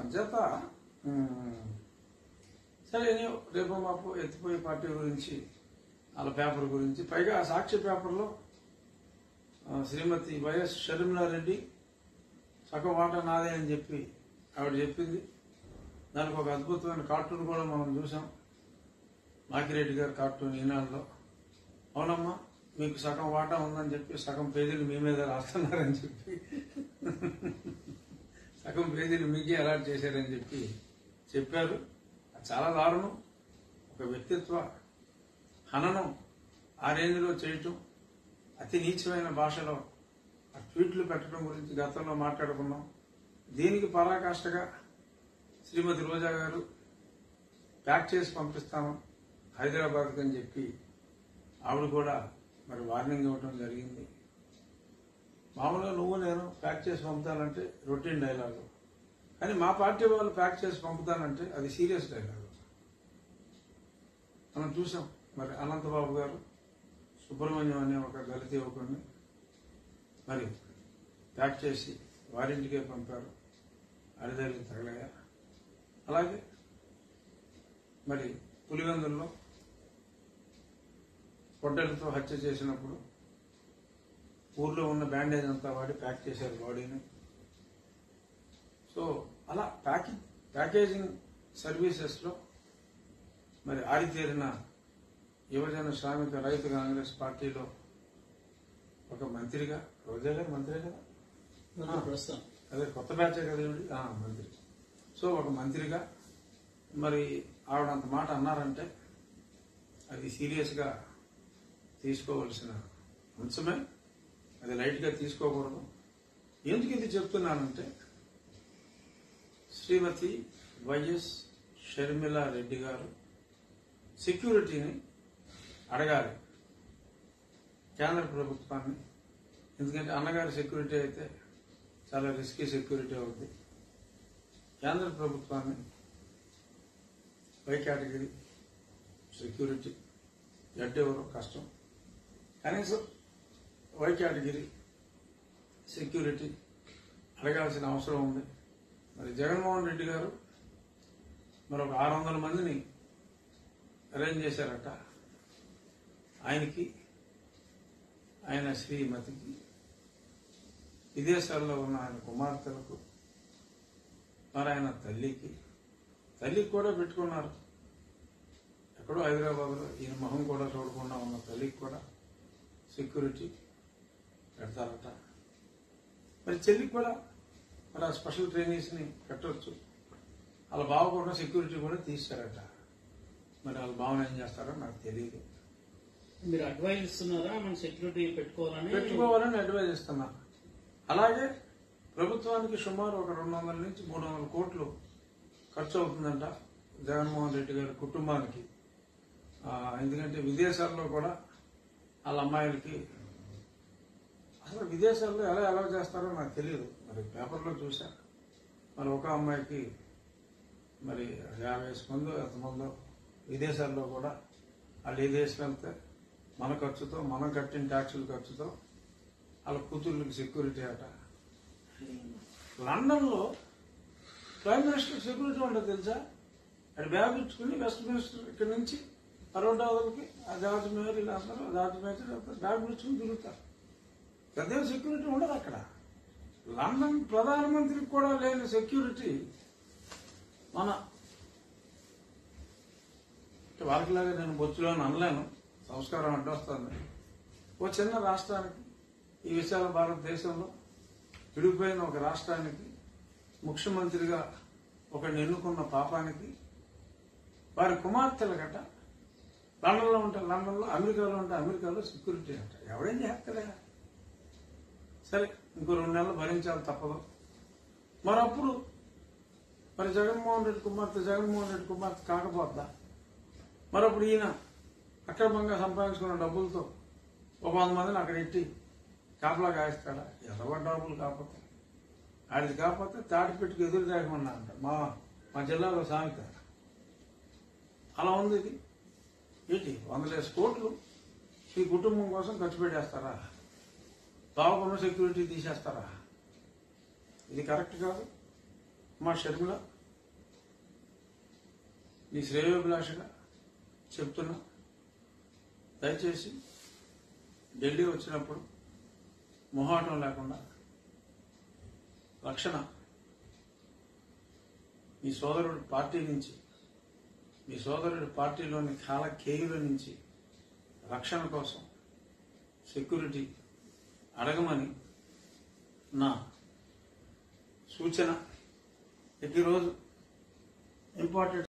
అంచేత ఉమ్, సరే నేను రేపు మాపు ఎత్తిపోయే పార్టీ గురించి వాళ్ళ పేపర్ గురించి పైగా ఆ సాక్షి పేపర్లో ఆ, శ్రీమతి వైఎస్ షర్మిలారెడ్డి సగం వాటా నాదే అని చెప్పి ఆవిడ చెప్పింది దానికి ఒక అద్భుతమైన కార్టూన్ కూడా మనం చూసాం మాకిరెడ్డి గారి కార్టూన్ ఈనాడులో అవునమ్మా మీకు సగం వాటా ఉందని చెప్పి సగం పేజీలు మీ మీద రాస్తున్నారని చెప్పి సగం పేజీలు మీకే అలాట్ చేశారని చెప్పి చెప్పారు అది చాలా దారుణం ఒక వ్యక్తిత్వ హననం ఆ రేంజ్లో చేయటం అతి నీచమైన భాషలో ఆ ట్వీట్లు పెట్టడం గురించి గతంలో మాట్లాడుకున్నాం దీనికి పరాకాష్ఠగా శ్రీమతి రోజా గారు ప్యాక్ చేసి పంపిస్తాము హైదరాబాద్కి అని చెప్పి ఆవిడ కూడా మరి వార్నింగ్ ఇవ్వడం జరిగింది మామూలుగా నువ్వు నేను ప్యాక్ చేసి పంపుతానంటే రొటీన్ డైలాగు కానీ మా పార్టీ వాళ్ళు ప్యాక్ చేసి పంపుతానంటే అది సీరియస్ డైలాగు మనం చూసాం మరి అనంతబాబు గారు సుబ్రహ్మణ్యం అనే ఒక దళిత యువకుడిని మరి ప్యాక్ చేసి వారింటికే పంపారు అడిదల్లి తగలయ్య అలాగే మరి పులివెందుల్లో పొట్టెలతో హత్య చేసినప్పుడు ఊర్లో ఉన్న బ్యాండేజ్ అంతా వాడి ప్యాక్ చేశారు బాడీని సో అలా ప్యాకింగ్ ప్యాకేజింగ్ సర్వీసెస్లో మరి ఆరితేరిన యువజన శ్రామిక రైతు కాంగ్రెస్ పార్టీలో ఒక మంత్రిగా రోజా గారు మంత్రి కదా మన ప్రస్తుతం అదే కొత్త బ్యాచే కదా ఈవిడ? ఆ, మంత్రి సో ఒక మంత్రిగా మరి ఆవిడ అంత మాట అన్నారంటే అది సీరియస్గా తీసుకోవలసిన అంశమే అది లైట్గా తీసుకోకూడదు ఎందుకు ఇది చెప్తున్నానంటే శ్రీమతి వైఎస్ షర్మిలా రెడ్డి గారు సెక్యూరిటీని అడగాలి కేంద్ర ప్రభుత్వాన్ని ఎందుకంటే అన్నగారి సెక్యూరిటీ అయితే చాలా రిస్కీ సెక్యూరిటీ అవుతుంది కేంద్ర ప్రభుత్వాన్ని వై కేటగిరీ సెక్యూరిటీ జడ్డు ఎవరో కష్టం కనీసం వై కేటగిరీ సెక్యూరిటీ అడగాల్సిన అవసరం ఉంది మరి జగన్మోహన్ రెడ్డి గారు మరి ఒక ఆరు వందల మందిని అరేంజ్ చేశారట ఆయనకి ఆయన శ్రీమతికి విదేశాల్లో ఉన్న ఆయన కుమార్తెలకు మరి ఆయన తల్లికి తల్లికి కూడా పెట్టుకున్నారు ఎక్కడో హైదరాబాద్లో ఈయన మొహం కూడా చూడకుండా ఉన్న తల్లికి కూడా సెక్యూరిటీ పెడతారట మరి చెల్లికి కూడా మరి ఆ స్పెషల్ ట్రైనీస్ని పెట్టవచ్చు వాళ్ళ బావ కూడా సెక్యూరిటీ కూడా తీశారట మరి వాళ్ళ బావన ఏం చేస్తారో నాకు తెలియదు మీరు అడ్వైజ్ ఇస్తున్నారా మన సెక్యూరిటీ పెట్టుకోవాలని పెట్టుకోవాలని అడ్వైజ్ ఇస్తున్నా అలాగే ప్రభుత్వానికి సుమారు ఒక రెండు వందల నుంచి మూడు వందల కోట్లు ఖర్చు అవుతుందంట జగన్మోహన్ రెడ్డి గారి కుటుంబానికి ఆ, ఎందుకంటే విదేశాల్లో కూడా వాళ్ళ అమ్మాయిలకి అసలు విదేశాల్లో ఎలా ఎలా చేస్తారో నాకు తెలియదు మరి పేపర్లో చూసా మరి ఒక అమ్మాయికి మరి యాభై మంది ఎంతమందో విదేశాల్లో కూడా వాళ్ళు ఏ దేశం వెళ్తే మన ఖర్చుతో మనం కట్టిన ట్యాక్సుల ఖర్చుతో వాళ్ళ కూతుర్లకి సెక్యూరిటీ అట లండన్లో ప్రైమ్ మినిస్టర్ సెక్యూరిటీ ఉండదు తెలుసా అది బ్యాగ్ ఇచ్చుకుని వెస్ట్ మినిస్టర్ ఇక్కడ నుంచి అరవటావదలకి ఆ జార్జ్ మేయర్ ఇలా అందరూ జార్జ్ మేయర్ బ్యాగ్ ఇచ్చుకుని తిరుగుతారు పెద్ద సెక్యూరిటీ ఉండదు అక్కడ లండన్ ప్రధానమంత్రికి కూడా లేని సెక్యూరిటీ మన వాళ్ళకిలాగా నేను బొచ్చులో అనలేను సంస్కారం అడ్డొస్తుంది ఓ చిన్న రాష్ట్రానికి ఈ విశాల భారతదేశంలో విడిపోయిన ఒక రాష్ట్రానికి ముఖ్యమంత్రిగా ఒక ఎన్నుకున్న పాపానికి వారి కుమార్తెల గట లండన్లో ఉంటే లండన్లో అమెరికాలో ఉంటే అమెరికాలో సెక్యూరిటీ అంట ఎవడేం చేస్తాడా సరే ఇంకో రెండు నెలలు భరించాలి తప్పదు మరప్పుడు మరి జగన్మోహన్ రెడ్డి కుమార్తె జగన్మోహన్ రెడ్డి కుమార్తె కాకపోద్దా మరప్పుడు ఈయన అక్రమంగా సంపాదించుకున్న డబ్బులతో ఒక వంద మందిని అక్కడ ఎట్టి కాపలా కాయిస్తాడా ఎర్రబడ్డ డబ్బులు కాకపోతే ఆడిది కాకపోతే తాటిపెట్టుకు ఎదురు తాగమన్నా అంట మా మా జిల్లాలో సామెత అలా ఉంది ఇది ఏంటి వందలేసి కోట్లు ఈ కుటుంబం కోసం ఖర్చు పెట్టేస్తారా బాగున్న సెక్యూరిటీ తీసేస్తారా ఇది కరెక్ట్ కాదు మా షర్మిల ఈ శ్రేయోభిలాషగా చెప్తున్నా దయచేసి ఢిల్లీ వచ్చినప్పుడు మొహాటం లేకుండా రక్షణ మీ సోదరుడి పార్టీ నుంచి మీ సోదరుడి పార్టీలోని కాల కేయుల నుంచి రక్షణ కోసం సెక్యూరిటీ అడగమని నా సూచన ప్రతిరోజు ఇంపార్టెంట్